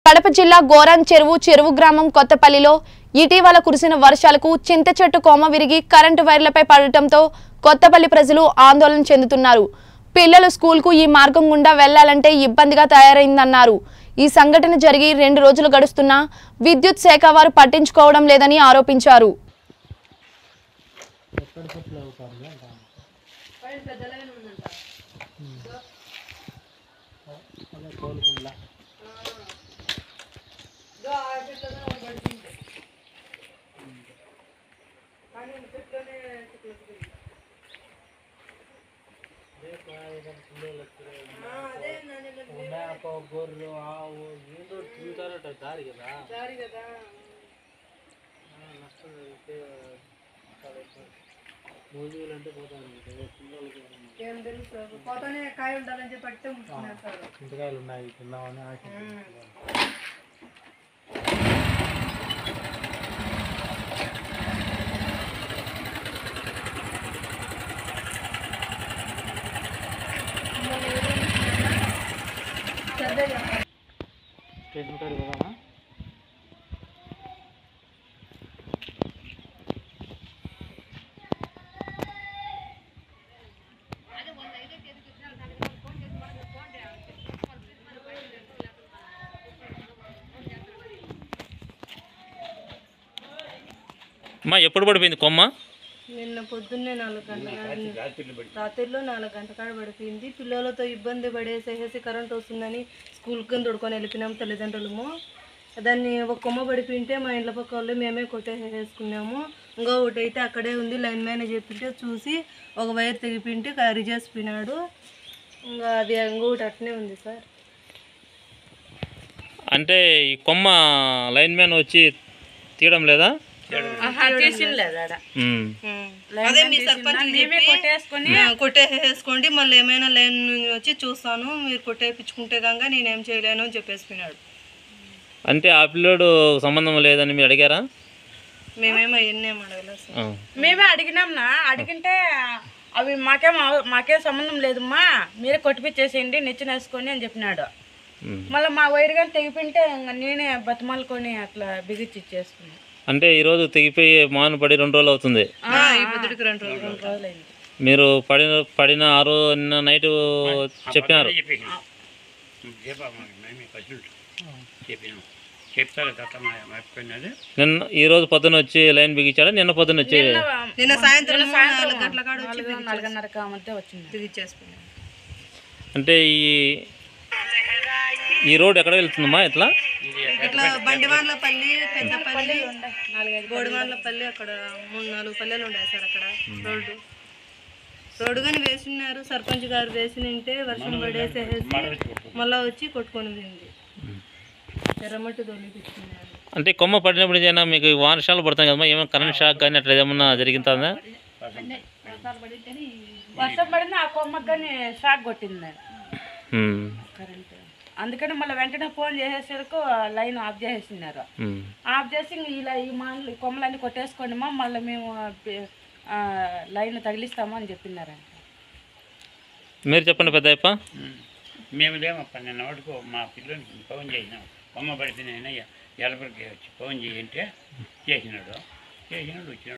కడప జిల్లా గోరాన్ చెరువు చెరువు గ్రామం కొత్తపల్లిలో ఇటీవల కురిసిన వర్షాలకు చింత చెట్టు కొమ్మ విరిగి కరెంటు వైర్లపై పడటంతో కొత్తపల్లి ప్రజలు ఆందోళన చెందుతున్నారు పిల్లలు స్కూల్కు ఈ మార్గం గుండా వెళ్లాలంటే ఇబ్బందిగా తయారైందన్నారు ఈ సంఘటన జరిగి రెండు రోజులు గడుస్తున్నా విద్యుత్ శాఖ వారు పట్టించుకోవడం లేదని ఆరోపించారు మేక గొర్రెలు ఆవు ఏందో తింటారట దారి కదా దారి కదా ఆ, నష్టం జరిగితే చాలా ఇబ్బంది. మోజులు అంటే పోతాను పిల్లలకి ఏం తెలుసు పోతానే కాయ ఉండాలని చెప్పి పట్టే ముట్టుకునేస్తారు చింతకాయలు ఉన్నాయి తిందామని ఆశ స్టేషన్ కాడికి పోదామా అమ్మా ఎప్పుడు పడిపోయింది కొమ్మ నిన్న పొద్దున్నే నాలుగు గంటల రాత్రిలో నాలుగు గంటల కాడ పడిపోయింది పిల్లలతో ఇబ్బంది పడేసేసి కరెంట్ వస్తుందని స్కూల్ కింద తొడుకొని వెళ్ళిపోయినాము తల్లిదండ్రులము దాన్ని ఒక కొమ్మ పడిపోయింటే మా ఇంట్లో పక్క వాళ్ళు మేమే కొట్టేసేసుకున్నాము ఇంకో ఒకటి అయితే అక్కడే ఉంది లైన్ మ్యాన్ చెప్పింటే చూసి ఒక వైర్ తెగిపోయింటే రిజేసిపోయినాడు ఇంకా అది ఇంకొకటి అట్నే ఉంది సార్ అంటే ఈ కొమ్మ లైన్ మ్యాన్ వచ్చి తీయడం లేదా ఉమ్. అదే మీ సర్పంచ్ కొట్టేసేసుకోండి మళ్ళీ ఏమైనా లైన్ వచ్చి చూస్తాను మీరు కొట్టేపించుకుంటే కనుక నేనేం చేయలేను అని చెప్పేసిపోయినాడు అంటే ఆ పిల్లోడు సంబంధం లేదని మీరు అడిగారా మేమేమో అవన్నీ ఏం అడగలేదు సార్ ఆ. మేమే అడిగినాంనా అడిగింటే అవి మాకేం అవ- మాకేం సంబంధం లేదమ్మా మీరే కొట్టిపిచ్చేసేయండి నిచ్చెన వేసుకొని అని చెప్పినాడు ఉమ్. మళ్ళీ మా వైర్ కానీ తెగిపోయింటే ఇంక నేనే బతిమాలుకొని అట్లా బిగించి ఇచ్చేసుకున్నాను అంటే ఈరోజు తెగిపోయి మాను పడి రెండు రోజులు అవుతుంది ఈ పొద్దుడికి రెండు రోజులు రెండు రోజులైంది మీరు పడిన పడిన ఆ రోజు నిన్న నైట్ చెప్పినారు చెప్తారు తాత మర్చిపోయినది నిన్న ఈ రోజు పొద్దున వచ్చి లైన్ బిగించాడా నిన్న పొద్దున వచ్చి నిన్న సాయంత్రం నాలుగు గంటల కాడ వచ్చి నాలుగు నాలుగున్నర మధ్య వచ్చింది బిగిచ్చేసిపోయినాడు అంటే ఈ ఈ రోడ్ ఎక్కడ వెళ్తుందమ్మా ఇట్లా ఇట్లా బండివాన్లపల్లి పెద్దపల్లి బోడివాన్లపల్లి అక్కడ మూడు నాలుగు పల్లెలు ఉన్నాయి సార్ అక్కడ రోడ్డు రోడ్డు కానీ వేసినారు సర్పంచ్ గారు వేసినంటే వర్షం పడేసేసి మళ్ళా వచ్చి కొట్టుకొని పోయింది ఎర్రమట్టి తొలిపించుకున్నారు అంటే కొమ్మ పడినప్పుడు ఏదైనా మీకు వర్షాలు పడతాయి కదమ్మా ఏమైనా కరెంట్ షాక్ కానీ అట్లా ఏమన్నా జరిగిందా వర్షం పడింది ఆ కొమ్మకి కానీ షాక్ కొట్టింది ఉమ్. కరెంట్ అందుకని మళ్ళీ వెంటనే ఫోన్ చేసేసరికి లైన్ ఆఫ్ చేసేసినారు ఉమ్. ఆఫ్ చేసి ఇంక ఇలా ఈ మాటలు ఈ కొమ్మలన్నీ కొట్టేసుకోండి మా మళ్ళీ మేము ఆ, లైన్ తగిలిస్తాము అని చెప్పినారంట మీరు చెప్పండి పెద్దయ్యప్ప మేము లేమప్ప నిన్న వరకు మా పిల్లలకి ఫోన్ చేసినాం బొమ్మ పడిపోయినాయన ఎలపరికి వచ్చి ఫోన్ చేయంటే చేసినాడు చేసినాడు వచ్చినాడు